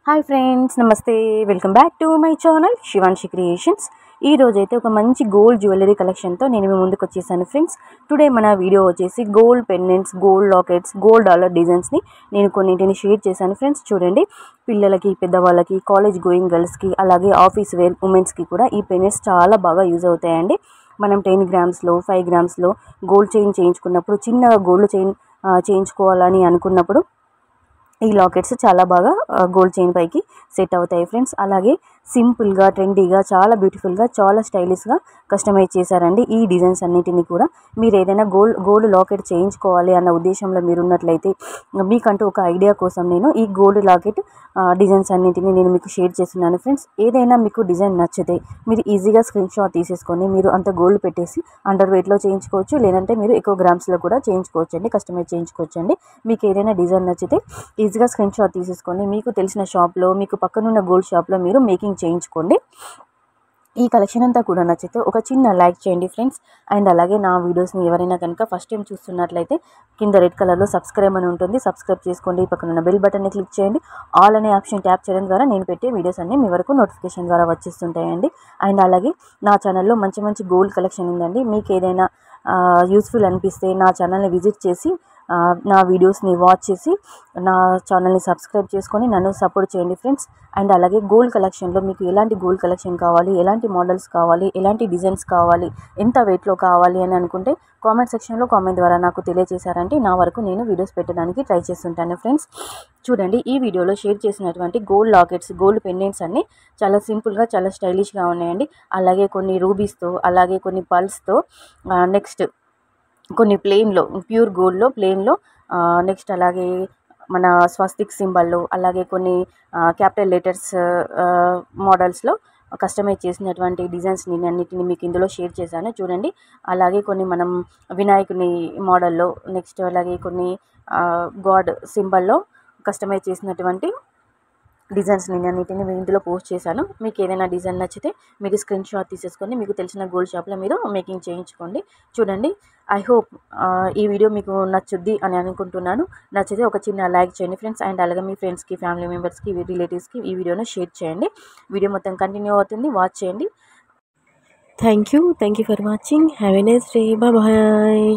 hi friends namaste welcome back to my channel Shivanshi creations ఈ రోజు అయితే ఒక మంచి గోల్డ్ జ్యువెలరీ కలెక్షన్తో నేను మీ ముందుకు వచ్చేసాను ఫ్రెండ్స్ టుడే మన వీడియో వచ్చేసి gold pendants gold lockets gold dollar డిజైన్స్ని నేను కొన్నింటిని షేర్ చేశాను ఫ్రెండ్స్ చూడండి పిల్లలకి పెద్దవాళ్ళకి కాలేజ్ గోయింగ్ గర్ల్స్కి అలాగే ఆఫీస్ వేర్ ఉమెన్స్కి కూడా ఈ పెండెంట్స్ చాలా బాగా యూజ్ అవుతాయండి మనం టెన్ గ్రామ్స్లో ఫైవ్ గ్రామ్స్లో గోల్డ్ చైన్ చేయించుకున్నప్పుడు చిన్నగా గోల్డ్ చైన్ చేయించుకోవాలని అనుకున్నప్పుడు ఈ లాకెట్స్ చాలా బాగా గోల్డ్ చైన్ పైకి సెట్ అవుతాయి ఫ్రెండ్స్ అలాగే సింపుల్గా ట్రెండీగా చాలా బ్యూటిఫుల్గా చాలా స్టైలిష్గా కస్టమైజ్ చేశారండి ఈ డిజైన్స్ అన్నిటిని కూడా మీరు ఏదైనా గోల్డ్ గోల్డ్ లాకెట్ చేయించుకోవాలి అన్న ఉద్దేశంలో మీరు ఉన్నట్లయితే మీకంటూ ఒక ఐడియా కోసం నేను ఈ గోల్డ్ లాకెట్ డిజైన్స్ అన్నింటిని నేను మీకు షేర్ చేస్తున్నాను ఫ్రెండ్స్ ఏదైనా మీకు డిజైన్ నచ్చితే మీరు ఈజీగా స్క్రీన్ షాట్ తీసేసుకొని మీరు అంత గోల్డ్ పెట్టేసి అండర్ వెయిట్లో చేయించుకోవచ్చు లేదంటే మీరు ఎక్కువ గ్రామ్స్లో కూడా చేయించుకోవచ్చు అండి కస్టమైజ్ చేయించుకోవచ్చు అండి మీకు ఏదైనా డిజైన్ నచ్చితే ఈజీగా స్క్రీన్ షాట్ తీసేసుకొని మీకు తెలిసిన షాప్లో మీకు పక్కనున్న గోల్డ్ షాప్లో మీరు మేకింగ్ చేయించుకోండి ఈ కలెక్షన్ అంతా కూడా నచ్చితే ఒక చిన్న లైక్ చేయండి ఫ్రెండ్స్ అండ్ అలాగే నా వీడియోస్ని ఎవరైనా కనుక ఫస్ట్ టైం చూస్తున్నట్లయితే కింద రెడ్ కలర్లో సబ్స్క్రైబ్ అని ఉంటుంది సబ్స్క్రైబ్ చేసుకోండి పక్కన ఉన్న బెల్ బటన్ని క్లిక్ చేయండి ఆల్ అనే ఆప్షన్ ట్యాప్ చేయడం ద్వారా నేను పెట్టే వీడియోస్ అన్నీ మీ వరకు నోటిఫికేషన్ ద్వారా వచ్చేస్తుంటాయండి అండ్ అలాగే నా ఛానల్లో మంచి మంచి గోల్డ్ కలెక్షన్ ఉందండి మీకు ఏదైనా యూస్ఫుల్ అనిపిస్తే నా ఛానల్ని విజిట్ చేసి నా వీడియోస్ని వాచ్ చేసి నా ఛానల్ని సబ్స్క్రైబ్ చేసుకొని నన్ను సపోర్ట్ చేయండి ఫ్రెండ్స్ అండ్ అలాగే గోల్డ్ కలెక్షన్లో మీకు ఎలాంటి గోల్డ్ కలెక్షన్ కావాలి ఎలాంటి మోడల్స్ కావాలి ఎలాంటి డిజైన్స్ కావాలి ఎంత వెయిట్లో కావాలి అని అనుకుంటే కామెంట్ సెక్షన్లో కామెంట్ ద్వారా నాకు తెలియజేశారంటే నా వరకు నేను వీడియోస్ పెట్టడానికి ట్రై చేస్తుంటాను ఫ్రెండ్స్ చూడండి ఈ వీడియోలో షేర్ చేసినటువంటి గోల్డ్ లాకెట్స్ గోల్డ్ పెండెంట్స్ అన్నీ చాలా సింపుల్గా చాలా స్టైలిష్గా ఉన్నాయండి అలాగే కొన్ని రూబీస్తో అలాగే కొన్ని పల్స్తో నెక్స్ట్ కొన్ని ప్లెయిన్లో ప్యూర్ గోల్డ్లో ప్లెయిన్లో నెక్స్ట్ అలాగే మన స్వస్తిక్ సింబల్లో అలాగే కొన్ని క్యాపిటల్ లెటర్స్ మోడల్స్లో కస్టమైజ్ చేసినటువంటి డిజైన్స్ నేను అన్నిటిని మీకు ఇందులో షేర్ చేశాను చూడండి అలాగే కొన్ని మనం వినాయకుని మోడల్లో నెక్స్ట్ అలాగే కొన్ని గాడ్ సింబల్లో కస్టమైజ్ చేసినటువంటి డిజైన్స్ నేను అన్నిటిని ఇందులో పోస్ట్ చేశాను మీకు ఏదైనా డిజైన్ నచ్చితే మీరు స్క్రీన్ షాట్ తీసేసుకొని మీకు తెలిసిన గోల్డ్ షాప్లో మీరు మేకింగ్ చేయించుకోండి చూడండి ఐ హోప్ ఈ వీడియో మీకు నచ్చుద్ది అని అనుకుంటున్నాను నచ్చితే ఒక చిన్న లైక్ చేయండి ఫ్రెండ్స్ అండ్ అలాగే మీ ఫ్రెండ్స్కి ఫ్యామిలీ మెంబర్స్కి రిలేటివ్స్కి ఈ వీడియోను షేర్ చేయండి వీడియో మొత్తం కంటిన్యూ అవుతుంది వాచ్ చేయండి thank you thank you for watching have a nice day bye